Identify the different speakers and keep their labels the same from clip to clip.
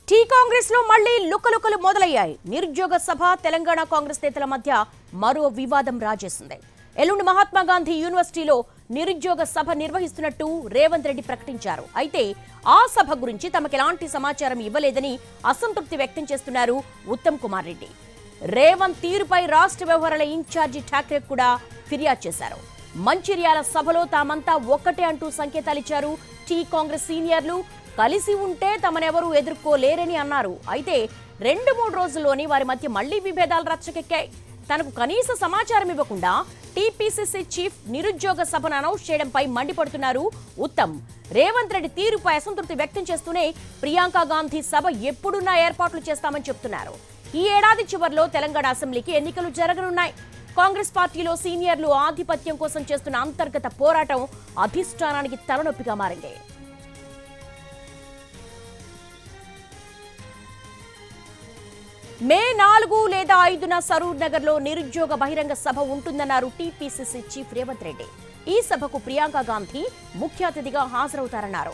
Speaker 1: tea Congress లో మళ్లీ లుకలుకలు మొదలయ్యాయి నిరుద్యోగ సభ తెలంగాణ కాంగ్రెస్ నేతల మధ్య మరో వివాదం రాజేసింది ఎల్లుండి మహాత్మా గాంధీ యూనివర్సిటీలో నిరుద్యోగ సభ నిర్వహిస్తున్నట్టు రేవంత్ రెడ్డి ప్రకటించారు అయితే ఆ సభ గురించి తమకు ఎలాంటి సమాచారం ఇవ్వలేదని అసంతృప్తి వ్యక్తం చేస్తున్నారు ఉత్తమ్ కుమార్ రెడ్డి రేవంత్ తీరుపై రాష్ట్ర వ్యవహారాల ఇన్ఛార్జి ఠాక్రే కూడా ఫిర్యాదు చేశారు మంచిర్యాల సభలో తామంతా ఒక్కటే అంటూ సంకేతాలిచ్చారు టీ కాంగ్రెస్ సీనియర్లు కలిసి ఉంటే తమనెవరూ ఎదుర్కోలేరని అన్నారు అయితే రెండు మూడు రోజుల్లోనే వారి మధ్య మళ్లీ విభేదాలు రచ్చకెక్కాయి తనకు కనీస సమాచారం ఇవ్వకుండా టీపీసీసీ చీఫ్ నిరుద్యోగ సభను అనౌన్స్ చేయడంపై మండిపడుతున్నారు ఉత్తమ్ రేవంత్ రెడ్డి తీరుపై అసంతృప్తి వ్యక్తం చేస్తూనే ప్రియాంక గాంధీ సభ ఎప్పుడున్నా ఏర్పాట్లు చేస్తామని చెప్తున్నారు ఈ ఏడాది చివర్లో తెలంగాణ అసెంబ్లీకి ఎన్నికలు జరగనున్నాయి కాంగ్రెస్ పార్టీలో సీనియర్లు ఆధిపత్యం కోసం చేస్తున్న అంతర్గత పోరాటం అధిష్టానానికి తలనొప్పిగా మారింది మే నాలుగు లేదా ఐదున సరూర్ నగర్ లో నిరుద్యోగ బహిరంగ సభ ఉంటుందన్నారు టీపీసీసీ చీఫ్ రేవంత్ రెడ్డి ఈ సభకు ప్రియాంక గాంధీ ముఖ్య అతిథిగా హాజరవుతారన్నారు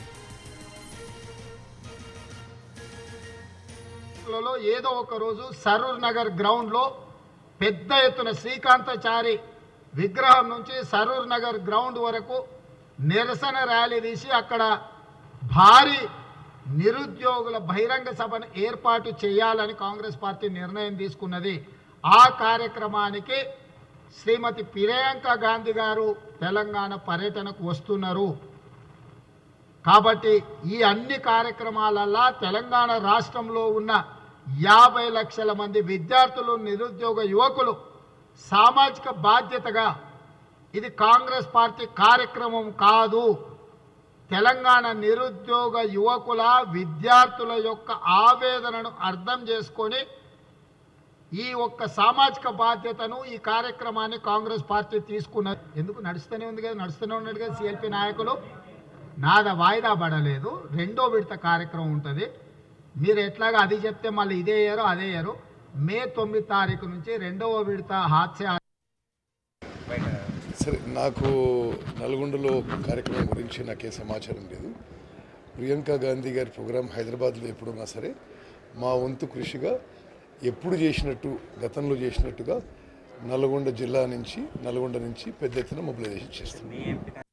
Speaker 2: లలో ఏదో ఒక రోజు సరూర్ నగర్ గ్రౌండ్లో పెద్ద ఎత్తున శ్రీకాంతాచారి విగ్రహం నుంచి సరూర్ నగర్ గ్రౌండ్ వరకు నిరసన ర్యాలీ తీసి అక్కడ భారీ నిరుద్యోగుల బహిరంగ సభను ఏర్పాటు చేయాలని కాంగ్రెస్ పార్టీ నిర్ణయం తీసుకున్నది ఆ కార్యక్రమానికి శ్రీమతి ప్రియాంక గాంధీ గారు తెలంగాణ పర్యటనకు వస్తున్నారు కాబట్టి ఈ అన్ని కార్యక్రమాలల్లా తెలంగాణ రాష్ట్రంలో ఉన్న యాభై లక్షల మంది విద్యార్థులు నిరుద్యోగ యువకులు సామాజిక బాధ్యతగా ఇది కాంగ్రెస్ పార్టీ కార్యక్రమం కాదు తెలంగాణ నిరుద్యోగ యువకుల విద్యార్థుల యొక్క ఆవేదనను అర్థం చేసుకొని ఈ ఒక్క సామాజిక బాధ్యతను ఈ కార్యక్రమాన్ని కాంగ్రెస్ పార్టీ తీసుకున్నది ఎందుకు నడుస్తూనే ఉంది కదా నడుస్తూనే ఉన్నాడు కదా సిఎల్పి నాయకులు నాద వాయిదా పడలేదు రెండో విడత కార్యక్రమం ఉంటుంది మీరు ఎట్లాగా అది చెప్తే మళ్ళీ ఇదే ఇయరు అదే ఇయరు మే తొమ్మిది తారీఖు నుంచి రెండవ విడత హాస్య
Speaker 3: సరే నాకు నల్గొండలో కార్యక్రమం గురించి నాకే సమాచారం లేదు ప్రియాంక గాంధీ గారి ప్రోగ్రాం హైదరాబాద్లో ఎప్పుడున్నా సరే మా వంతు కృషిగా ఎప్పుడు చేసినట్టు గతంలో చేసినట్టుగా నల్గొండ జిల్లా నుంచి నల్గొండ నుంచి పెద్ద ఎత్తున మొబిలైజేషన్ చేస్తున్నాం